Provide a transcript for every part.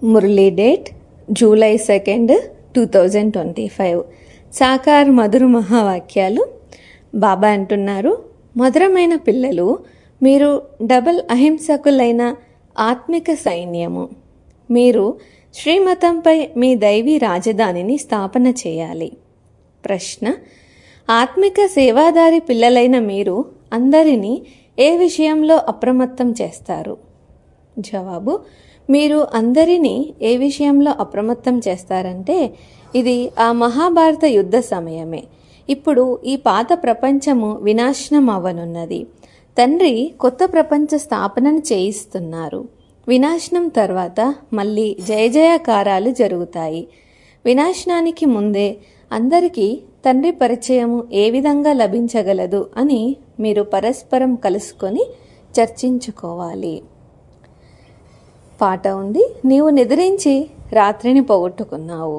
Murali date July second two thousand twenty five సాకార్ మధుర మహావాక్యాలు బాబా అంటున్నారు మధురమైన పిల్లలు మీరు డబల్ అహింసకులైన ఆత్మిక సైన్యము మీరు శ్రీమతంపై మీ దైవీ రాజధానిని స్థాపన చేయాలి ప్రశ్న ఆత్మిక సేవాదారి పిల్లలైన మీరు అందరినీ ఏ విషయంలో అప్రమత్తం చేస్తారు జవాబు మీరు అందరినీ ఏ విషయంలో అప్రమత్తం చేస్తారంటే ఇది ఆ మహాభారత యుద్ధ సమయమే ఇప్పుడు ఈ పాత ప్రపంచము వినాశనం అవ్వనున్నది తండ్రి కొత్త ప్రపంచ స్థాపనను చేయిస్తున్నారు వినాశనం తర్వాత మళ్ళీ జయ జయకారాలు జరుగుతాయి వినాశనానికి ముందే అందరికీ తండ్రి పరిచయము ఏ విధంగా లభించగలదు అని మీరు పరస్పరం కలుసుకొని చర్చించుకోవాలి పాట ఉంది నీవు నిద్రించి రాత్రిని పోగొట్టుకున్నావు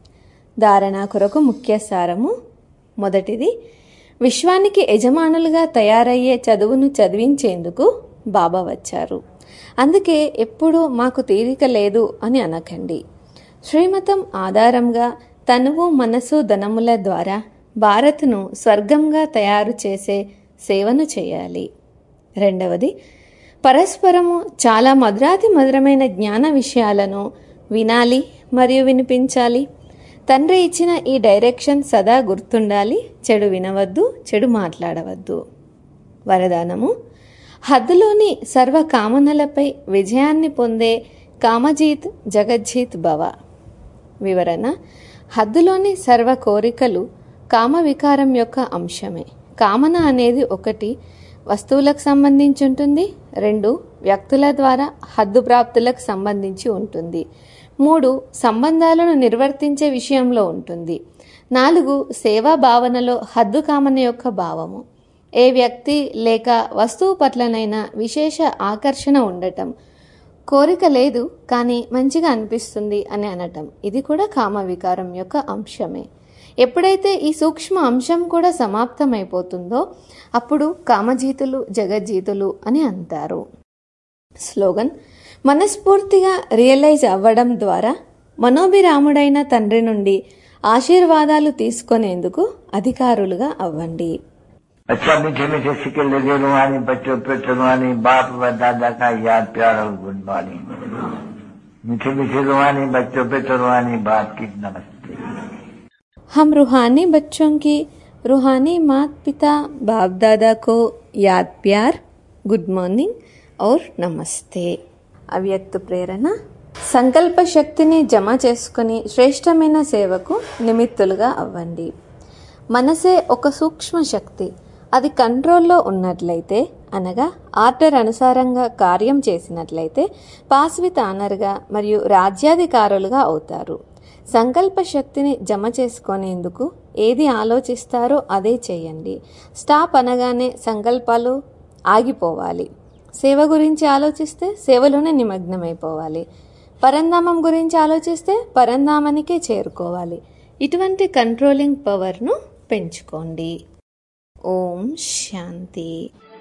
ధారణ కొరకు ముఖ్య సారము మొదటిది విశ్వానికి యజమానులుగా తయారయ్యే చదువును చదివించేందుకు బాబా వచ్చారు అందుకే ఎప్పుడూ మాకు తీరిక లేదు అని అనకండి శ్రీమతం ఆధారంగా తనువు మనసు ధనముల ద్వారా భారత్ను స్వర్గంగా తయారు చేసే సేవను చేయాలి రెండవది పరస్పరము చాలా మధురాతి మధురమైన జ్ఞాన విషయాలను వినాలి మరియు వినిపించాలి తండ్రి ఇచ్చిన ఈ డైరెక్షన్ సదా గుర్తుండాలి చెడు వినవద్దు చెడు మాట్లాడవద్దు వరదానము హద్దులోని సర్వ కామనలపై విజయాన్ని పొందే కామజీత్ జగజ్జీత్ భవ వివరణ హద్దులోని సర్వ కోరికలు కామ వికారం యొక్క అంశమే కామన అనేది ఒకటి వస్తువులకు సంబంధించి ఉంటుంది రెండు వ్యక్తుల ద్వారా హద్దు ప్రాప్తులకు సంబంధించి ఉంటుంది మూడు సంబంధాలను నిర్వర్తించే విషయంలో ఉంటుంది నాలుగు సేవా భావనలో హద్దు కామన యొక్క భావము ఏ వ్యక్తి లేక వస్తువు పట్లనైనా విశేష ఆకర్షణ ఉండటం కోరిక లేదు కానీ మంచిగా అనిపిస్తుంది అని అనటం ఇది కూడా కామ వికారం యొక్క అంశమే ఎప్పుడైతే ఈ సూక్ష్మ అంశం కూడా సమాప్తమైపోతుందో అప్పుడు కామజీతులు జగజ్జీతులు అని అంటారు స్లోగన్ మనస్ఫూర్తిగా రియలైజ్ అవ్వడం ద్వారా మనోభిరాముడైన తండ్రి నుండి ఆశీర్వాదాలు తీసుకునేందుకు అధికారులుగా అవ్వండి अच्छा मीठे मीठे सिक्के लगे रुहानी बच्चों पे रुहानी बाप व दादा का याद प्यार और गुड मॉर्निंग मीठे मीठे रुहानी बच्चों पे रुहानी बाप की नमस्ते हम रूहानी बच्चों की रूहानी माता पिता बाप दादा को याद प्यार గుడ్ మార్నింగ్ ఔర్ నమస్తే అవ్యక్త ప్రేరణ సంకల్ప శక్తిని జమ చేసుకుని శ్రేష్టమైన సేవకు నిమిత్తులుగా అవ్వండి మనసే ఒక సూక్ష్మ శక్తి అది కంట్రోల్లో ఉన్నట్లయితే అనగా ఆర్డర్ అనుసారంగా కార్యం చేసినట్లయితే పాస్ విత్ ఆనర్గా మరియు రాజ్యాధికారులుగా అవుతారు సంకల్ప శక్తిని జమ చేసుకునేందుకు ఏది ఆలోచిస్తారో అదే చేయండి స్టాప్ అనగానే సంకల్పాలు ఆగిపోవాలి సేవ గురించి ఆలోచిస్తే సేవలోనే నిమగ్నమైపోవాలి పరంధామం గురించి ఆలోచిస్తే పరంధామానికే చేరుకోవాలి ఇటువంటి కంట్రోలింగ్ పవర్ను పెంచుకోండి ఓం శాంతి